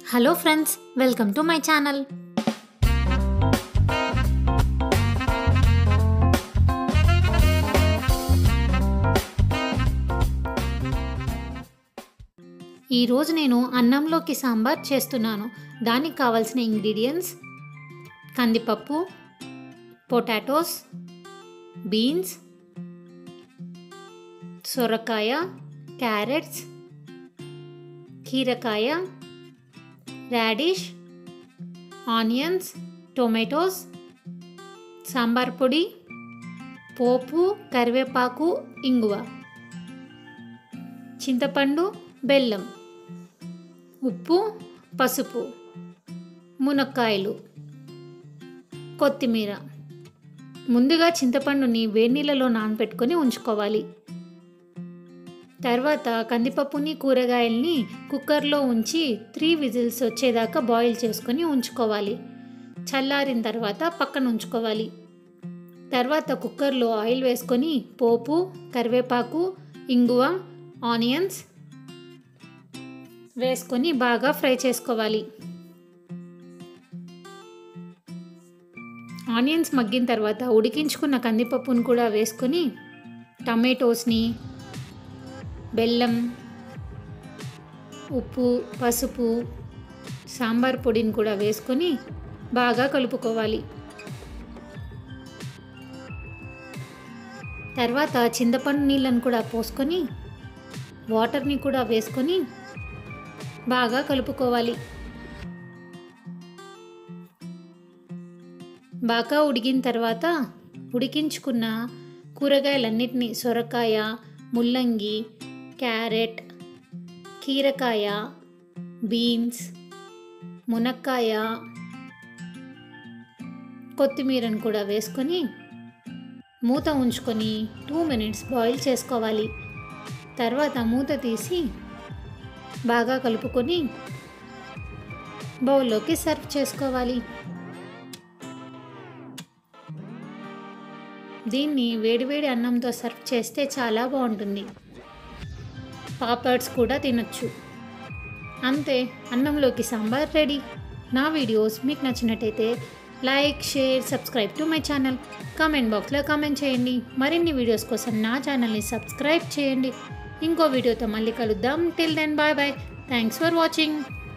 hello friends welcome to my channel ఈరోజు నేను అన్నంలోకి సాంబార్ చేస్తున్నాను దానికి కావాల్సిన ఇంగ్రీడియంట్స్ కందిపప్పు పొటాటోస్ బీన్స్ సొరకాయ క్యారెట్స్ కీరకాయ రాడిష్ ఆనియన్స్ టొమాటోస్ సాంబార్ పొడి పోపు కరివేపాకు ఇంగువ చింతపండు బెల్లం ఉప్పు పసుపు మునక్కాయలు కొత్తిమీర ముందుగా చింతపండుని వేడి నీళ్ళలో నానబెట్టుకొని ఉంచుకోవాలి తర్వాత కందిపప్పుని కూరగాయల్ని కుక్కర్లో ఉంచి త్రీ విజిల్స్ వచ్చేదాకా బాయిల్ చేసుకొని ఉంచుకోవాలి చల్లారిన తర్వాత పక్కన ఉంచుకోవాలి తర్వాత కుక్కర్లో ఆయిల్ వేసుకొని పోపు కరివేపాకు ఇంగువ ఆనియన్స్ వేసుకొని బాగా ఫ్రై చేసుకోవాలి ఆనియన్స్ మగ్గిన తర్వాత ఉడికించుకున్న కందిపప్పును కూడా వేసుకొని టమాటోస్ని బెల్లం ఉప్పు పసుపు సాంబార్ పొడిని కూడా వేసుకొని బాగా కలుపుకోవాలి తర్వాత చింతపండు నీళ్ళను కూడా పోసుకొని వాటర్ని కూడా వేసుకొని బాగా కలుపుకోవాలి బాగా ఉడికిన తర్వాత ఉడికించుకున్న కూరగాయలన్నిటినీ సొరకాయ ముల్లంగి క్యారెట్ కీరకాయ బీన్స్ మునక్కాయ కొత్తిమీరను కూడా వేసుకొని మూత ఉంచుకొని టూ మినిట్స్ బాయిల్ చేసుకోవాలి తర్వాత మూత తీసి బాగా కలుపుకొని బౌల్లోకి సర్వ్ చేసుకోవాలి దీన్ని వేడివేడి అన్నంతో సర్వ్ చేస్తే చాలా బాగుంటుంది పాపడ్స్ కూడా తినొచ్చు అంతే అన్నంలోకి సాంబార్ రెడీ నా వీడియోస్ మీకు నచ్చినట్టయితే like share subscribe to my channel comment బాక్స్లో కామెంట్ చేయండి మరిన్ని వీడియోస్ కోసం నా ఛానల్ని సబ్స్క్రైబ్ చేయండి ఇంకో వీడియోతో మళ్ళీ కలుద్దాం till then bye bye thanks for watching